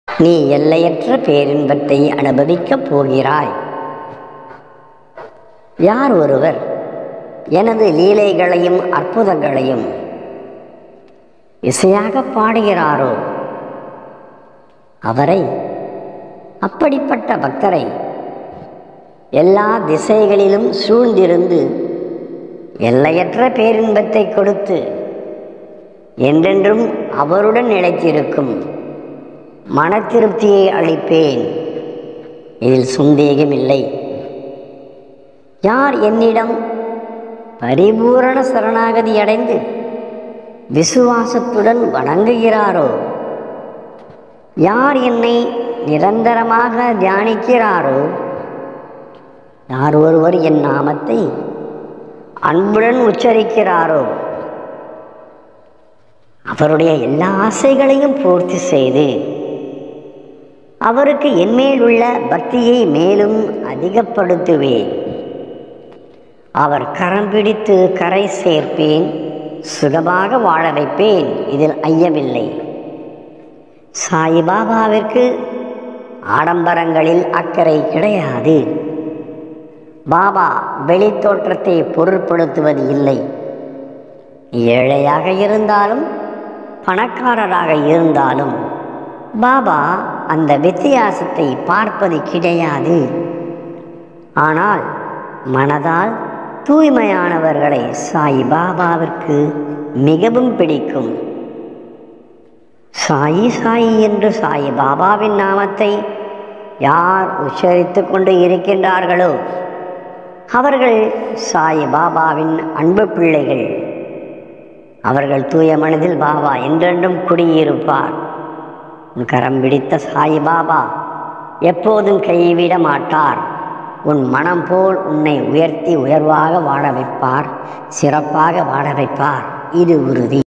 நீ எல்லையற்ற பேரின்பத்தை அனுபவிக்கப் போகிறாய் யார் ஒருவர் எனது லீலைகளையும் அற்புதங்களையும் இசையாக பாடுகிறாரோ அவரை அப்படிப்பட்ட பக்தரை எல்லா திசைகளிலும் சூழ்ந்திருந்து எல்லையற்ற பேரின்பத்தை கொடுத்து என்றென்றும் அவருடன் நிலைத்திருக்கும் மன திருப்தியை அளிப்பேன் இதில் சந்தேகமில்லை யார் என்னிடம் பரிபூரண சரணாகதி அடைந்து விசுவாசத்துடன் வணங்குகிறாரோ யார் என்னை நிரந்தரமாக தியானிக்கிறாரோ யார் ஒருவர் என் நாமத்தை அன்புடன் உச்சரிக்கிறாரோ அவருடைய எல்லா ஆசைகளையும் பூர்த்தி செய்து அவருக்கு என்மேல் உள்ள பக்தியை மேலும் அதிகப்படுத்துவேன் அவர் கரம் பிடித்து கரை சேர்ப்பேன் சுகமாக வாழ வைப்பேன் இதில் ஐயமில்லை சாயிபாபாவிற்கு ஆடம்பரங்களில் அக்கறை கிடையாது பாபா வெளித்தோற்றத்தை பொருட்படுத்துவது இல்லை ஏழையாக இருந்தாலும் பணக்காரராக இருந்தாலும் பாபா அந்த வித்தியாசத்தை பார்ப்பது கிடையாது ஆனால் மனதால் தூய்மையானவர்களை சாய் பாபாவிற்கு மிகவும் பிடிக்கும் சாயி சாயி என்று சாய் பாபாவின் நாமத்தை யார் உச்சரித்து கொண்டு இருக்கின்றார்களோ அவர்கள் சாய் பாபாவின் அன்பு பிள்ளைகள் அவர்கள் தூய மனதில் பாபா என்றென்றும் குடியிருப்பார் உன் கரம் பிடித்த சாய் பாபா எப்போதும் கைவிட மாட்டார் உன் மனம் போல் உன்னை உயர்த்தி உயர்வாக வாழ வைப்பார் சிறப்பாக வாழ வைப்பார் இது உறுதி